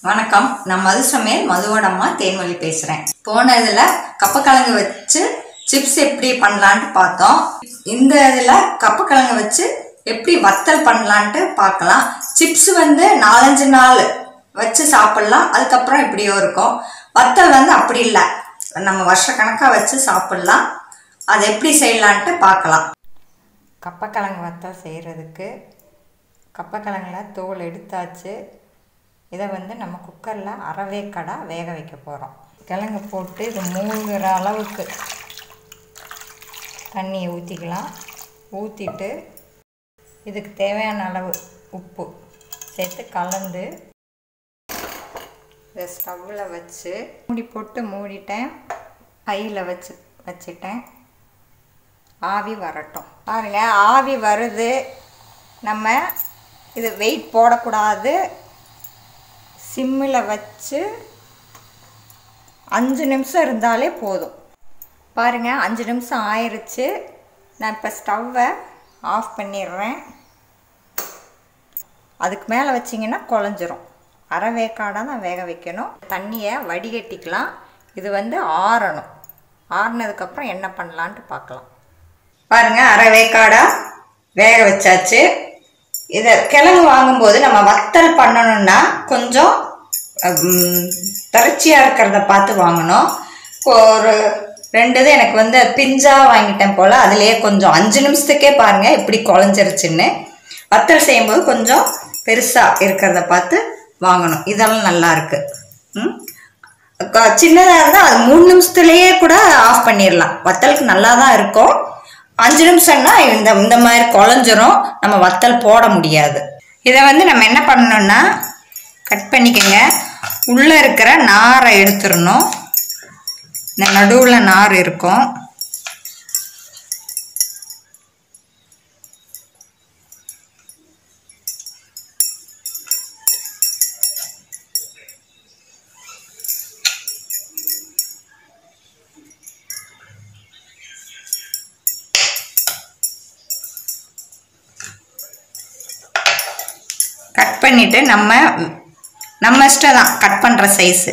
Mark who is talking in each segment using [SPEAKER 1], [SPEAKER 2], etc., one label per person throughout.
[SPEAKER 1] வணக்கம் நான் மது சமையல் மதுவோட அம்மா தேன்மொழி பேசுறேன் போன இதுல கப்பக்கிழங்கு வச்சு சிப்ஸ் எப்படி பண்ணலான்ட்டு பார்த்தோம் இந்த இதுல கப்பக்கிழங்கு வச்சு எப்படி வத்தல் பண்ணலான்ட்டு பார்க்கலாம் சிப்ஸ் வந்து நாலஞ்சு நாள் வச்சு சாப்பிடலாம் அதுக்கப்புறம் இப்படியோ இருக்கும் வத்தல் வந்து அப்படி இல்லை நம்ம வருஷக்கணக்காக வச்சு சாப்பிடலாம் அதை எப்படி செய்யலான்ட்டு பார்க்கலாம்
[SPEAKER 2] கப்பக்கிழங்கு வத்தல் செய்கிறதுக்கு கப்பக்கிழங்குல தோல் எடுத்தாச்சு இதை வந்து நம்ம குக்கரில் அரைவேக்கடா வேக வைக்க போகிறோம் கிழங்கு போட்டு இது மூழ்கிற அளவுக்கு தண்ணியை ஊற்றிக்கலாம் ஊற்றிட்டு இதுக்கு தேவையான அளவு உப்பு சேர்த்து கலந்து இதை ஸ்டவ்வில் வச்சு மூடி போட்டு மூடிட்டேன் கையில் வச்சு வச்சிட்டேன் ஆவி வரட்டும் பாருங்க ஆவி வருது நம்ம இது வெயிட் போடக்கூடாது சிம்மில் வச்சு அஞ்சு நிமிஷம் இருந்தாலே போதும் பாருங்க அஞ்சு நிமிஷம் ஆயிருச்சு நான் இப்போ ஸ்டவ்வை ஆஃப் பண்ணிடுறேன் அதுக்கு மேலே வச்சிங்கன்னா குழஞ்சிரும் அரை வேக்காடாக தான் வேக வைக்கணும் தண்ணியை வடிகட்டிக்கலாம் இது வந்து ஆறணும் ஆறுனதுக்கப்புறம் என்ன பண்ணலான்ட்டு பார்க்கலாம்
[SPEAKER 1] பாருங்க அரை வேக்காடா வேக வச்சாச்சு இதை கிழங்கு வாங்கும்போது நம்ம வத்தல் பண்ணணும்னா கொஞ்சம் திரச்சியாக இருக்கிறத பார்த்து வாங்கணும் ஒரு ரெண்டு இது எனக்கு வந்து பிஞ்சா வாங்கிட்டேன் போல் அதுலேயே கொஞ்சம் அஞ்சு நிமிஷத்துக்கே பாருங்கள் இப்படி குழஞ்சிருச்சுன்னு வத்தல் செய்யும்போது கொஞ்சம் பெருசாக இருக்கிறத பார்த்து வாங்கணும் இதெல்லாம் நல்லா இருக்கு ம் சின்னதாக இருந்தால் அது மூணு நிமிஷத்துலேயே கூட ஆஃப் பண்ணிடலாம் வத்தலுக்கு நல்லா தான் இருக்கும் அஞ்சு நிமிஷம்னா இந்த இந்த மாதிரி குழஞ்சிரும் நம்ம வத்தல் போட முடியாது இதை வந்து நம்ம என்ன பண்ணணும்னா கட் பண்ணிக்கோங்க உள்ளே இருக்கிற நாரை எடுத்துடணும் இந்த நடுவில் நார் இருக்கும் கட் பண்ணிவிட்டு நம்ம நம்ம இஷ்டம் தான் கட் பண்ணுற சைஸு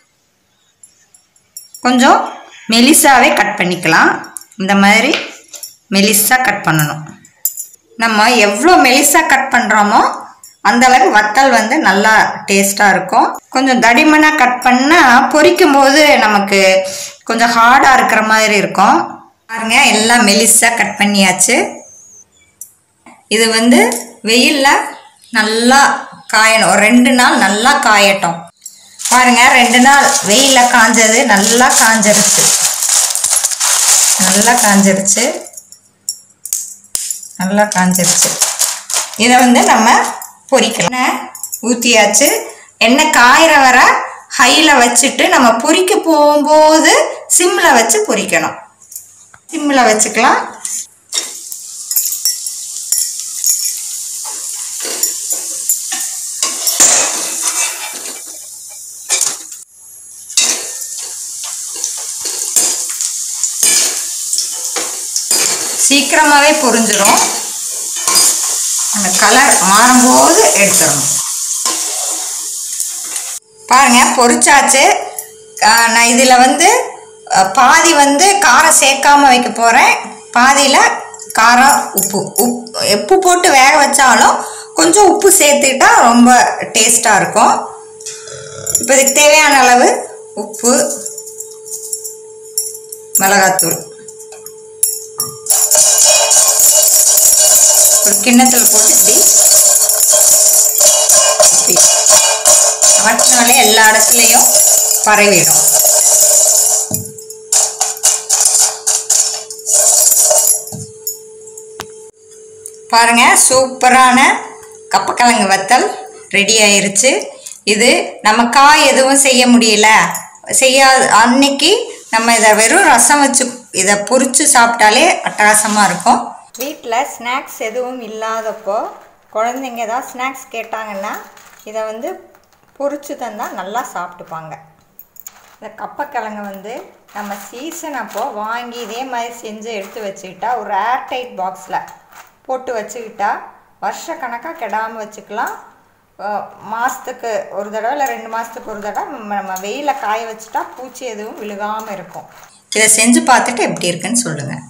[SPEAKER 1] கொஞ்சம் மெலிசாவே கட் பண்ணிக்கலாம் இந்த மாதிரி மெலிசாக கட் பண்ணணும் நம்ம எவ்வளோ மெலிசாக கட் பண்ணுறோமோ அந்த அளவுக்கு வத்தல் வந்து நல்லா டேஸ்ட்டாக இருக்கும் கொஞ்சம் தடிமனாக கட் பண்ணால் பொரிக்கும் போது நமக்கு கொஞ்சம் ஹார்டாக இருக்கிற மாதிரி இருக்கும் பாருங்க எல்லாம் மெலிசாக கட் பண்ணியாச்சு இது வந்து வெயிலில் நல்லா காயணும் ஒரு ரெண்டு நாள் நல்லா காயட்டும் பாருங்க ரெண்டு நாள் வெயிலில் காஞ்சது நல்லா காஞ்சிருச்சு நல்லா காஞ்சிருச்சு நல்லா காஞ்சிருச்சு இதை வந்து நம்ம பொரிக்கலாம் எண்ணெய் ஊற்றியாச்சு எண்ணெய் காயிற வர ஹையில் வச்சுட்டு நம்ம பொரிக்க போகும்போது சிம்மில் வச்சு பொரிக்கணும் சிம்மில் வச்சுக்கலாம் சீக்கிரமாகவே பொரிஞ்சிடும் அந்த கலர் மாறும்போது எடுத்துடணும் பாருங்க பொரிச்சாச்சு நான் இதில் வந்து பாதி வந்து காரம் சேர்க்காம வைக்க போகிறேன் பாதியில் காரம் உப்பு உப் உப்பு போட்டு வேக வச்சாலும் கொஞ்சம் உப்பு சேர்த்துக்கிட்டா ரொம்ப டேஸ்ட்டாக இருக்கும் இப்போ இதுக்கு தேவையான அளவு உப்பு மிளகாத்தூள் ஒரு கிண்ணத்தில் போட்டு இப்படி இப்படி ஆட்டினாலே எல்லா இடத்துலையும் பரவிடும் பாருங்க சூப்பரான கப்பக்கிழங்கு வத்தல் ரெடி ஆயிருச்சு இது நம்ம காய் எதுவும் செய்ய முடியல செய்யாத அன்னைக்கு நம்ம இதை வெறும் ரசம் வச்சு இதை பொரிச்சு சாப்பிட்டாலே அட்டகாசமாக இருக்கும்
[SPEAKER 2] வீட்டில் ஸ்நாக்ஸ் எதுவும் இல்லாதப்போ குழந்தைங்க ஏதாவது ஸ்நாக்ஸ் கேட்டாங்கன்னா இதை வந்து பொரிச்சு தந்தால் நல்லா சாப்பிட்டுப்பாங்க இந்த கப்பக்கிழங்கு வந்து நம்ம சீசன் அப்போ வாங்கி இதே மாதிரி செஞ்சு எடுத்து வச்சுக்கிட்டா ஒரு ஏர்டைட் பாக்ஸில் போட்டு வச்சுக்கிட்டா வருஷக்கணக்காக கெடாமல் வச்சுக்கலாம் மாதத்துக்கு ஒரு தடவை இல்லை ரெண்டு மாதத்துக்கு ஒரு தடவை நம்ம நம்ம வெயிலில் காய வச்சுட்டா பூச்சி எதுவும் விழுகாமல் இருக்கும்
[SPEAKER 1] இதை செஞ்சு பார்த்துட்டு எப்படி இருக்குன்னு சொல்லுங்கள்